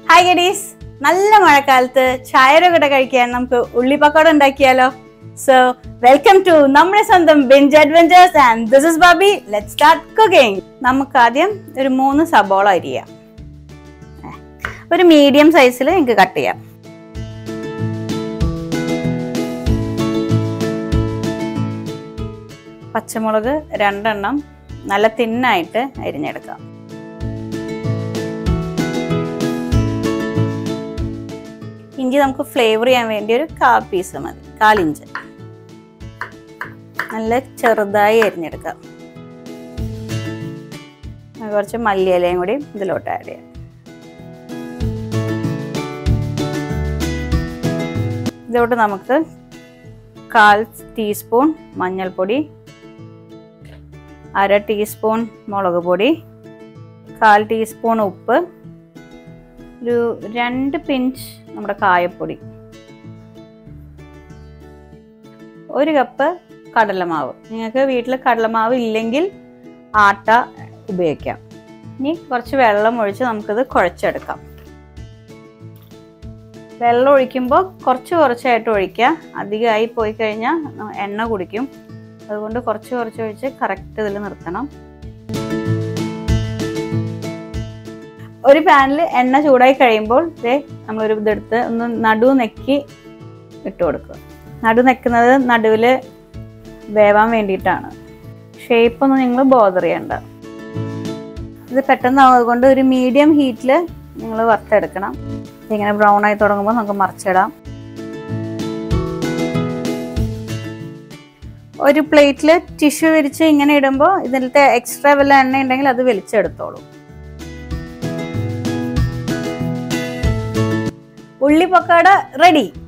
hi ഗഡീസ് നല്ല മഴക്കാലത്ത് ചായയുടെ കൂടെ കഴിക്കാൻ നമുക്ക് ഉള്ളിപ്പക്കോട ഉണ്ടാക്കിയാലോ സോ വെൽക്കം ടു നമ്മുടെ സ്വന്തം bench adventures and this is Babi let start cooking നമുക്ക് ആദ്യം ഒരു മൂന്ന് സബോള അരിയാം ഏ, ഒരു മീഡിയം സൈസിൽ എനിക്ക് കട്ട് ചെയ്യാം പച്ചമുളക് രണ്ടെണ്ണം നല്ല തിന്നായിട്ട് അരിഞ്ഞെടുക്കാം ഇഞ്ചി നമുക്ക് ഫ്ലേവർ ചെയ്യാൻ വേണ്ടി ഒരു കാ പീസ് മതി കാലിഞ്ച് നല്ല ചെറുതായി അരിഞ്ഞെടുക്കാം അത് കുറച്ച് മല്ലിയിലയും കൂടി ഇതിലോട്ട് ആഡ് ചെയ്യാം ഇതിലോട്ട് നമുക്ക് കാൽ ടീസ്പൂൺ മഞ്ഞൾപ്പൊടി അര ടീസ്പൂൺ മുളക് പൊടി കാൽ ടീസ്പൂൺ ഉപ്പ് ഒരു രണ്ട് പിഞ്ച് നമ്മുടെ കായപ്പൊടി ഒരു കപ്പ് കടലമാവ് നിങ്ങൾക്ക് വീട്ടിൽ കടലമാവ് ഇല്ലെങ്കിൽ ആട്ട ഉപയോഗിക്കാം ഇനി കുറച്ച് വെള്ളം ഒഴിച്ച് നമുക്കിത് കുഴച്ചെടുക്കാം വെള്ളം ഒഴിക്കുമ്പോൾ കുറച്ച് കുറച്ചായിട്ട് ഒഴിക്കുക അധികമായി പോയി കഴിഞ്ഞാൽ എണ്ണ കുടിക്കും അതുകൊണ്ട് കുറച്ച് കുറച്ച് ഒഴിച്ച് കറക്റ്റ് ഇതിൽ നിർത്തണം ഒരു പാനിൽ എണ്ണ ചൂടായി കഴിയുമ്പോൾ ദേ നമ്മളൊരു ഇതെടുത്ത് ഒന്ന് നടു നെക്കി ഇട്ട് കൊടുക്കുക നടു നെക്കുന്നത് നടുവിൽ വേവാൻ വേണ്ടിയിട്ടാണ് ഷേപ്പൊന്നും നിങ്ങൾ ബോദർ ചെയ്യണ്ട ഇത് പെട്ടെന്നാവുന്നത് കൊണ്ട് ഒരു മീഡിയം ഹീറ്റിൽ നിങ്ങൾ വറുത്തെടുക്കണം ഇങ്ങനെ ബ്രൗൺ ആയി തുടങ്ങുമ്പോൾ നമുക്ക് മറിച്ചിടാം ഒരു പ്ലേറ്റിൽ ടിഷ്യൂ വിരിച്ച് ഇങ്ങനെ ഇടുമ്പോൾ ഇതിലത്തെ എക്സ്ട്രാ വല്ല എണ്ണ ഉണ്ടെങ്കിൽ അത് വലിച്ചെടുത്തോളൂ ഉള്ളി പക്കോട റെഡി